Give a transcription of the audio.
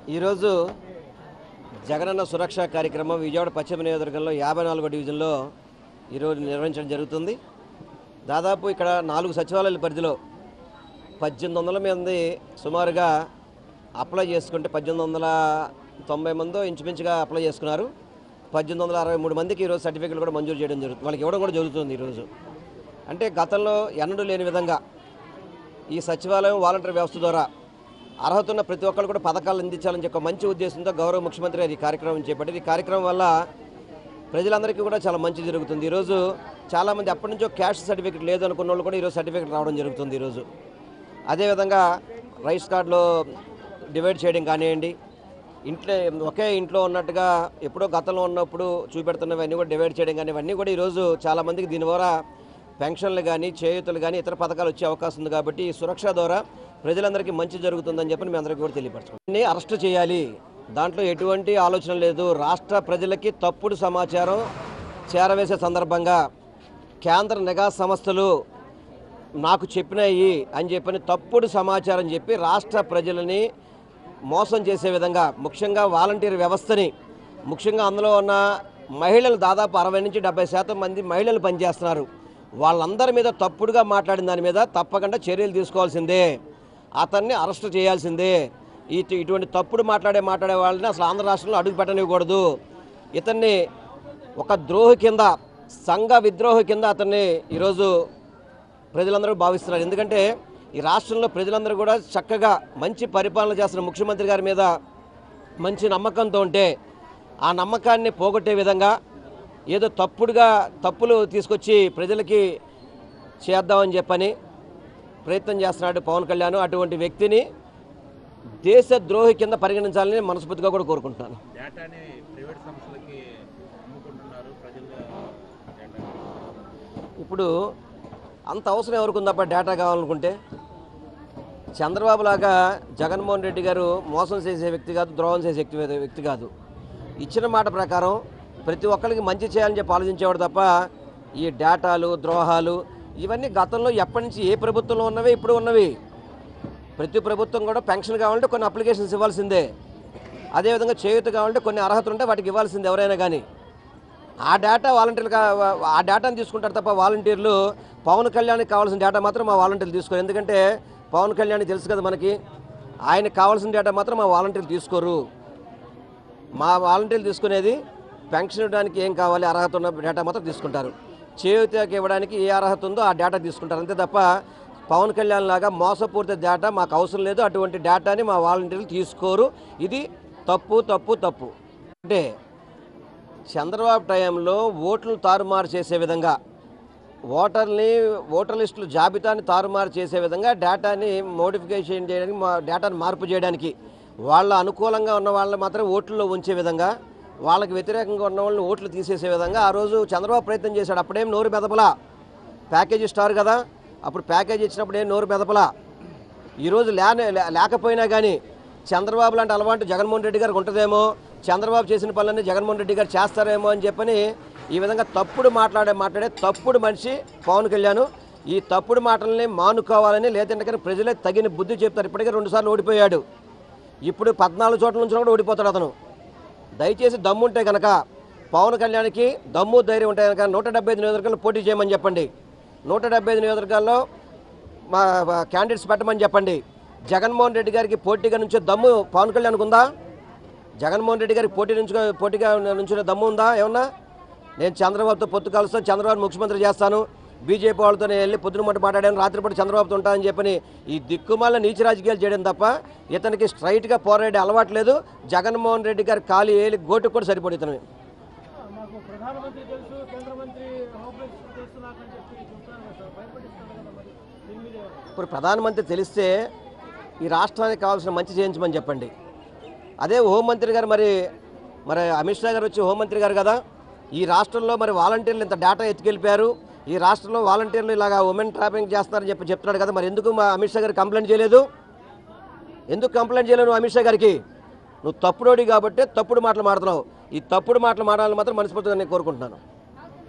ఈరోజు జగనన్న సురక్ష కార్యక్రమం విజయవాడ పశ్చిమ నియోజకవర్గంలో యాభై నాలుగో డివిజన్లో ఈరోజు నిర్వహించడం జరుగుతుంది దాదాపు ఇక్కడ నాలుగు సచివాలయాల పరిధిలో పద్దెనిమిది వందల మంది సుమారుగా అప్లై చేసుకుంటే పద్దెనిమిది వందల తొంభై మందో ఇంచుమించుగా అప్లై చేసుకున్నారు పద్దెనిమిది వందల అరవై మూడు మందికి ఈరోజు సర్టిఫికెట్లు కూడా మంజూరు చేయడం జరుగుతుంది వాళ్ళకి ఇవ్వడం కూడా జరుగుతుంది ఈరోజు అంటే గతంలో ఎన్నడూ లేని విధంగా ఈ సచివాలయం వాలంటీర్ వ్యవస్థ ద్వారా అర్హత ఉన్న ప్రతి ఒక్కరు కూడా పథకాలు అందించాలని చెప్పి ఒక మంచి ఉద్దేశంతో గౌరవ ముఖ్యమంత్రి గారు ఈ కార్యక్రమం చేపట్టారు ఈ కార్యక్రమం వల్ల ప్రజలందరికీ కూడా చాలా మంచి జరుగుతుంది ఈరోజు చాలామంది అప్పటి నుంచో క్యాష్ సర్టిఫికేట్ లేదు అనుకున్న వాళ్ళు కూడా ఈరోజు సర్టిఫికేట్ రావడం జరుగుతుంది ఈరోజు అదేవిధంగా రైస్ కార్డులో డివైడ్ చేయడం కానివ్వండి ఇంట్లో ఒకే ఇంట్లో ఉన్నట్టుగా ఎప్పుడో గతంలో ఉన్నప్పుడు చూపెడుతున్నవన్నీ కూడా డివైడ్ చేయడం కానీ ఇవన్నీ కూడా ఈరోజు చాలామందికి దీని ద్వారా పెన్షన్లు కానీ చేయూతలు కానీ ఇతర పథకాలు వచ్చే అవకాశం ఉంది కాబట్టి ఈ సురక్ష ద్వారా ప్రజలందరికీ మంచి జరుగుతుందని చెప్పి మేము అందరికీ కూడా తెలియపరచుకోండి అరెస్ట్ చేయాలి దాంట్లో ఎటువంటి ఆలోచన లేదు రాష్ట్ర ప్రజలకి తప్పుడు సమాచారం చేరవేసే సందర్భంగా కేంద్ర నిఘా సంస్థలు నాకు చెప్పినాయి అని చెప్పని తప్పుడు సమాచారం చెప్పి రాష్ట్ర ప్రజలని మోసం చేసే విధంగా ముఖ్యంగా వాలంటీర్ వ్యవస్థని ముఖ్యంగా అందులో ఉన్న మహిళలు దాదాపు అరవై నుంచి డెబ్బై శాతం మంది మహిళలు పనిచేస్తున్నారు వాళ్ళందరి మీద తప్పుడుగా మాట్లాడిన దాని మీద తప్పకుండా చర్యలు తీసుకోవాల్సిందే అతన్ని అరెస్ట్ చేయాల్సిందే ఇటు ఇటువంటి తప్పుడు మాట్లాడే మాట్లాడే వాళ్ళని అసలు ఆంధ్ర రాష్ట్రంలో అడుగు పెట్టనివ్వకూడదు ఇతన్ని ఒక ద్రోహి కింద సంఘ విద్రోహి కింద అతన్ని ఈరోజు ప్రజలందరూ భావిస్తున్నారు ఎందుకంటే ఈ రాష్ట్రంలో ప్రజలందరూ కూడా చక్కగా మంచి పరిపాలన చేస్తున్న ముఖ్యమంత్రి గారి మీద మంచి నమ్మకంతో ఉంటే ఆ నమ్మకాన్ని పోగొట్టే విధంగా ఏదో తప్పుడుగా తప్పులు తీసుకొచ్చి ప్రజలకి చేద్దామని చెప్పని ప్రయత్నం చేస్తున్నాడు పవన్ కళ్యాణ్ అటువంటి వ్యక్తిని దేశ ద్రోహి కింద పరిగణించాలని మనస్ఫూర్తిగా కూడా కోరుకుంటున్నాను డేటాని ప్రైవేట్ సంస్థలకి అమ్ముకుంటున్నారు ప్రజలు డేటా ఇప్పుడు అంత అవసరం ఎవరికి ఉందప్ప డేటా కావాలనుకుంటే చంద్రబాబు లాగా జగన్మోహన్ రెడ్డి గారు మోసం చేసే వ్యక్తి కాదు ద్రోహం చేసే వ్యక్తి వ్యక్తి కాదు ఇచ్చిన మాట ప్రకారం ప్రతి ఒక్కరికి మంచి చేయాలని చెప్పి ఆలోచించేవాడు తప్ప ఈ డేటాలు ద్రోహాలు ఇవన్నీ గతంలో ఎప్పటి నుంచి ఏ ప్రభుత్వంలో ఉన్నవి ఇప్పుడు ఉన్నవి ప్రతి ప్రభుత్వం కూడా పెన్షన్ కావాలంటే కొన్ని అప్లికేషన్స్ ఇవ్వాల్సిందే అదేవిధంగా చేయూత కావాలంటే కొన్ని అర్హతలు ఉంటే వాటికి ఇవ్వాల్సిందే ఎవరైనా కానీ ఆ డేటా వాలంటీర్లు కా- ఆ డేటాను తీసుకుంటారు తప్ప వాలంటీర్లు పవన్ కళ్యాణ్కి కావాల్సిన డేటా మాత్రం మా వాలంటీర్లు తీసుకోరు ఎందుకంటే పవన్ కళ్యాణ్ తెలుసు కదా మనకి ఆయనకి కావాల్సిన డేటా మాత్రం మా వాలంటీర్లు తీసుకోరు మా వాలంటీర్లు తీసుకునేది పెన్షన్ ఇవ్వడానికి ఏం కావాలి అర్హత ఉన్న డేటా మాత్రం తీసుకుంటారు చేయూతకి ఇవ్వడానికి ఏ అర్హత ఉందో ఆ డేటా తీసుకుంటారు అంతే తప్ప పవన్ కళ్యాణ్ లాగా మోసపూరిత డేటా మాకు అవసరం లేదు అటువంటి డేటాని మా వాలంటీర్లు తీసుకోరు ఇది తప్పు తప్పు తప్పు అంటే చంద్రబాబు టైంలో ఓట్లు తారుమారు చేసే విధంగా ఓటర్ని ఓటర్ లిస్టుల జాబితాని తారుమారు చేసే విధంగా డేటాని మోడిఫికేషన్ చేయడానికి మా డేటాను మార్పు చేయడానికి వాళ్ళ అనుకూలంగా ఉన్న వాళ్ళని మాత్రం ఓట్లలో ఉంచే విధంగా వాళ్ళకి వ్యతిరేకంగా ఉన్న వాళ్ళని ఓట్లు తీసేసే విధంగా ఆ రోజు చంద్రబాబు ప్రయత్నం చేశాడు అప్పుడేం నోరు మెదపలా ప్యాకేజీ స్టార్ కదా అప్పుడు ప్యాకేజీ ఇచ్చినప్పుడు ఏం నోరు మెదపలా ఈరోజు లేనే లే- లేకపోయినా కానీ చంద్రబాబు లాంటి అలవాటు జగన్మోహన్ రెడ్డి గారికి ఉంటుందేమో చంద్రబాబు చేసిన పనులన్నీ జగన్మోహన్ రెడ్డి గారు చేస్తారేమో అని చెప్పని ఈ విధంగా తప్పుడు మాట్లాడే మాట్లాడే తప్పుడు మనిషి పవన్ కళ్యాణ్ ఈ తప్పుడు మాటల్ని మానుకోవాలని లేదంటే ప్రజలే తగిన బుద్ధి చెప్తారు ఇప్పటికే రెండుసార్లు ఓడిపోయాడు ఇప్పుడు పద్నాలుగు చోట్ల నుంచి కూడా ఓడిపోతాడు అతను దయచేసి దమ్ము ఉంటే కనుక పవన్ కళ్యాణ్కి దమ్ము ధైర్యం ఉంటే కనుక నూట డెబ్బై ఐదు నియోజకవర్గాల్లో పోటీ చేయమని చెప్పండి నూట డెబ్బై ఐదు నియోజకవర్గాల్లో మా మా క్యాండిడేట్స్ పెట్టమని చెప్పండి జగన్మోహన్ రెడ్డి గారికి పోటీగా నుంచే దమ్ము పవన్ కళ్యాణ్కి ఉందా జగన్మోహన్ రెడ్డి గారికి పోటీ నుంచి పోటీగా నుంచునే దమ్ము ఉందా ఏమన్నా నేను చంద్రబాబుతో పొత్తు కలుస్తాను చంద్రబాబు ముఖ్యమంత్రి చేస్తాను బీజేపీ వాళ్ళతో నేను వెళ్ళి పొద్దున మట్టు మాట్లాడాను రాత్రిపూట చంద్రబాబుతో ఉంటానని చెప్పని ఈ దిక్కుమాల నీచ రాజకీయాలు చేయడం తప్ప ఇతనికి స్ట్రైట్గా పోరాడే అలవాటు లేదు జగన్మోహన్ రెడ్డి గారి ఖాళీ ఏలి గోటుకు కూడా సరిపడి ఇతను మాకు ప్రధానమంత్రి తెలుసు కేంద్ర మంత్రి హోంమినిస్టర్ తెలుసు నాకని చెప్పి చెప్తున్నారు కదా సార్ భయపడిస్తాను కదా మరి దీని మీద ఏమంటారు? ఇప్పుడు ప్రధానమంత్రి తెలిస్తే ఈ రాష్ట్రానికి కావాల్సిన మంచి చేయించమని చెప్పండి అదే హోంమంత్రి గారు మరి మరి అమిత్ షా గారు వచ్చి హోంమంత్రి గారు కదా ఈ రాష్ట్రంలో మరి వాలంటీర్లు ఇంత డేటా ఎత్తుకెళ్ళిపోయారు ఈ రాష్ట్రంలో వాలంటీర్లు ఇలాగా ఉమెన్ ట్రాపింగ్ చేస్తున్నారని చెప్పి చెప్తున్నాడు కదా మరి ఎందుకు మా అమిత్ షా గారు కంప్లైంట్ చేయలేదు ఎందుకు కంప్లైంట్ చేయలేదు నువ్వు అమిత్ షా గారికి నువ్వు తప్పుడోడి కాబట్టి తప్పుడు మాటలు మాడుతున్నావు ఈ తప్పుడు మాటలు మాడాలని మాత్రం మనస్ఫూర్తిగా నేను కోరుకుంటున్నాను